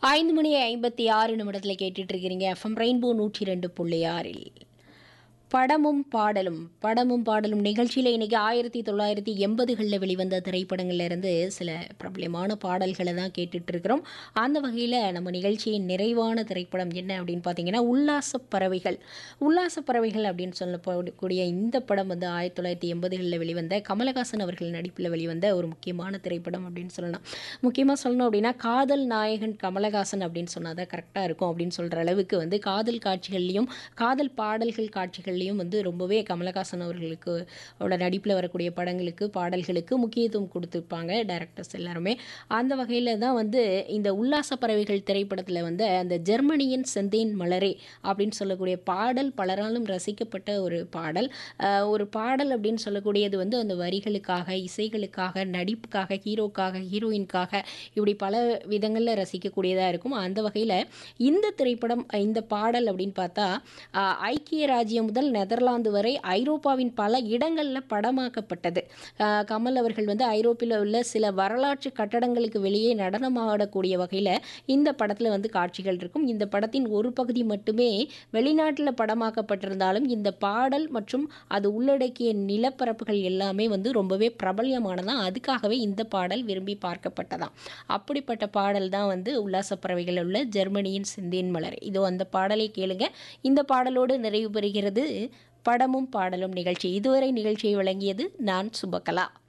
ஐந்து மணி ஐம்பத்தி ஆறு நிமிடத்தில் கேட்டுட்டு இருக்கிறீங்க எஃப்எம் ரெயின்போ நூற்றி ரெண்டு புள்ளி ஆறில் படமும் பாடலும் படமும் பாடலும் நிகழ்ச்சியில் இன்னைக்கு ஆயிரத்தி தொள்ளாயிரத்தி எண்பதுகளில் வெளிவந்த திரைப்படங்கள்ல இருந்து சில பிரபலமான பாடல்களை தான் கேட்டுட்டு இருக்கிறோம் அந்த வகையில் நம்ம நிகழ்ச்சியின் நிறைவான திரைப்படம் என்ன அப்படின்னு பார்த்தீங்கன்னா உல்லாச பறவைகள் உல்லாச பறவைகள் அப்படின்னு சொல்லக்கூடிய இந்த படம் வந்து ஆயிரத்தி தொள்ளாயிரத்தி எண்பதுகளில் வெளிவந்த கமலஹாசன் அவர்கள் நடிப்பில் வெளிவந்த ஒரு முக்கியமான திரைப்படம் அப்படின்னு சொல்லலாம் முக்கியமாக சொல்லணும் அப்படின்னா காதல் நாயகன் கமலஹாசன் அப்படின்னு சொன்னால் தான் கரெக்டாக இருக்கும் அப்படின்னு சொல்கிற அளவுக்கு வந்து காதல் காட்சிகள்லையும் காதல் பாடல்கள் காட்சிகள்லையும் வந்து ரொம்பவே கமலஹாசன் அவர்களுக்கு அவரோட நடிப்பில் வரக்கூடிய படங்களுக்கு பாடல்களுக்கு முக்கியத்துவம் கொடுத்துருப்பாங்க டைரக்டர்ஸ் எல்லாருமே அந்த வகையில் தான் வந்து இந்த உல்லாச பறவைகள் திரைப்படத்தில் வந்து அந்த ஜெர்மனியின் செந்தேன் மலரே அப்படின்னு சொல்லக்கூடிய பாடல் பலராலும் ரசிக்கப்பட்ட ஒரு பாடல் அஹ் ஒரு பாடல் அப்படின்னு சொல்லக்கூடியது வந்து அந்த வரிகளுக்காக இசைகளுக்காக நடிப்புக்காக ஹீரோக்காக ஹீரோயின்காக இப்படி பல விதங்களில் ரசிக்கக்கூடியதாக இருக்கும் அந்த வகையில் இந்த திரைப்படம் இந்த பாடல் அப்படின்னு பார்த்தா அஹ் ஐக்கிய ராஜ்யம் முதல் நெதர்லாந்து வரை ஐரோப்பாவின் பல இடங்களில் படமாக்கப்பட்டது அஹ் கமல் அவர்கள் வந்து ஐரோப்பில் உள்ள சில வரலாற்று கட்டடங்களுக்கு வெளியே நடனமாடக்கூடிய வகையில் இந்த படத்தில் வந்து காட்சிகள் இருக்கும் இந்த படத்தின் ஒரு பகுதி மட்டுமே வெளிநாட்டில் படமாக்கப்பட்டிருந்தாலும் இந்த பாடல் மற்றும் அது உள்ளடக்கிய நிலப்பரப்புகள் எல்லாமே வந்து ரொம்பவே பிரபல்யமானதான் அதுக்காகவே இந்த பாடல் விரும்பி பார்க்கப்பட்டதாம் அப்படிப்பட்ட பாடல் தான் வந்து உல்லாச பறவைகள் உள்ள ஜெர்மனியின் சிந்தேன் மலர் இதோ அந்த பாடலை கேளுங்க இந்த பாடலோடு நிறைவு பெறுகிறது படமும் பாடலும் நிகழ்ச்சி இதுவரை நிகழ்ச்சியை வழங்கியது நான் சுபகலா